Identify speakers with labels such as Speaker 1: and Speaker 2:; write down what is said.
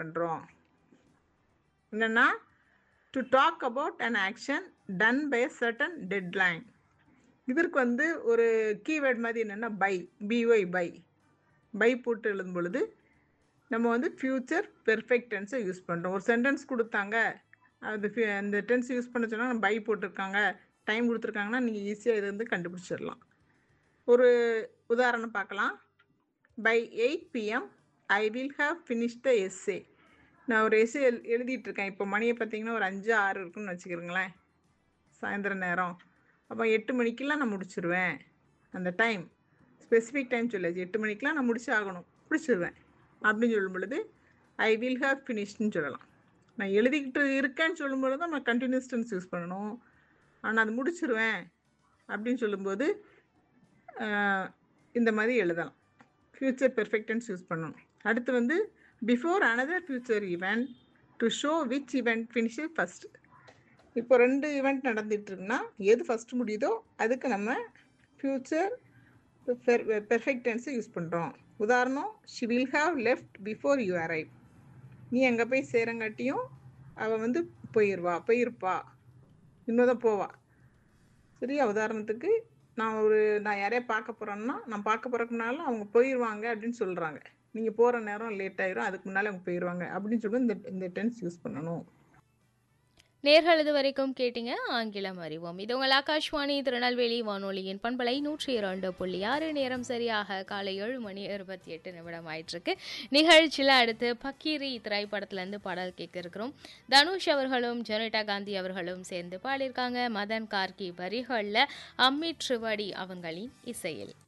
Speaker 1: பண்ணுறோம் என்னென்னா to talk about an action done by a certain deadline இதற்கு வந்து ஒரு கீவேர்ட் மாதிரி என்னென்னா பை பிஒய் பை பை போட்டு எழுதும் பொழுது நம்ம வந்து ஃப்யூச்சர் பெர்ஃபெக்ட் டென்ஸை யூஸ் பண்ணுறோம் ஒரு சென்டென்ஸ் கொடுத்தாங்க அது fi- அந்த டென்ஸ் யூஸ் பண்ண சொன்னால் பை போட்டிருக்காங்க டைம் கொடுத்துருக்காங்கன்னா நீங்கள் ஈஸியாக இது வந்து கண்டுபிடிச்சிடலாம் ஒரு உதாரணம் பார்க்கலாம் by eight PM I will have finish the essay நான் ஒரு எஸ்ஏ எழு எழுதிட்டு இருக்கேன் இப்போ மணியை பார்த்தீங்கன்னா ஒரு அஞ்சு ஆறு இருக்குன்னு வச்சுக்கிறீங்களேன் சாயந்தர நேரம் அப்போ எட்டு மணிக்கெல்லாம் நான் முடிச்சிருவேன் அந்த டைம் ஸ்பெசிஃபிக் டைம் சொல்லாச்சு எட்டு மணிக்கெலாம் நான் முடிச்சு ஆகணும் முடிச்சிருவேன் அப்படின்னு சொல்லும் பொழுது ஐ வில் ஹாவ் ஃபினிஷ்ட்னு சொல்லலாம் நான் எழுதிக்கிட்டு இருக்கேன்னு சொல்லும் பொழுது நம்ம கண்டினியூஸ் டென்ஸ் யூஸ் பண்ணணும் ஆனால் அது முடிச்சிருவேன் அப்படின்னு சொல்லும்போது ஆஹ், இந்த மாதிரி எழுதலாம் ஃப்யூச்சர் பெர்ஃபெக்ட் டென்ஸ் யூஸ் பண்ணணும் அடுத்து வந்து before another future event to show which event ஃபினிஷில் ஃபஸ்ட் இப்போ ரெண்டு ஈவெண்ட் நடந்துட்டு இருக்குன்னா எது ஃபர்ஸ்ட் முடியுதோ அதுக்கு நம்ம ஃப்யூச்சர் பெர்ஃபெக்ட் டென்ஸை யூஸ் பண்ணுறோம் உதாரணம் she will have left before you arrive நீ அங்கே போய் சேரங்காட்டியும் அவள் வந்து போயிடுவா போயிருப்பா இன்னும் தான் போவா சரியா உதாரணத்துக்கு நான் ஒரு நான் யாரையா பார்க்க போகிறேன்னா நான் பார்க்க போகிறதுக்கு முன்னால அவங்க போயிடுவாங்க அப்படின்னு சொல்கிறாங்க நீங்கள் போகிற நேரம் லேட் ஆயிரும் அதுக்கு முன்னாலே அவங்க போயிடுவாங்க அப்படின்னு சொல்லி இந்த இந்த டென்ஸ் யூஸ் பண்ணணும்
Speaker 2: நேர்கள் இது வரைக்கும் கேட்டீங்க ஆங்கிலம் அறிவோம் இது உங்கள் ஆகாஷ்வாணி திருநெல்வேலி வானொலியின் பண்பலை நூற்றி இரண்டு புள்ளி ஆறு நேரம் சரியாக காலை ஏழு மணி இருபத்தி எட்டு நிமிடம் ஆயிட்டிருக்கு நிகழ்ச்சியில் அடுத்து பக்கீரி திரைப்படத்துலேருந்து பாடல் கேட்க இருக்கிறோம் தனுஷ் அவர்களும் ஜெனிட்டா காந்தி அவர்களும் சேர்ந்து பாடியிருக்காங்க மதன் கார்கி வரிகளில் அம்மிட் ட்ரிவடி அவங்களின் இசையில்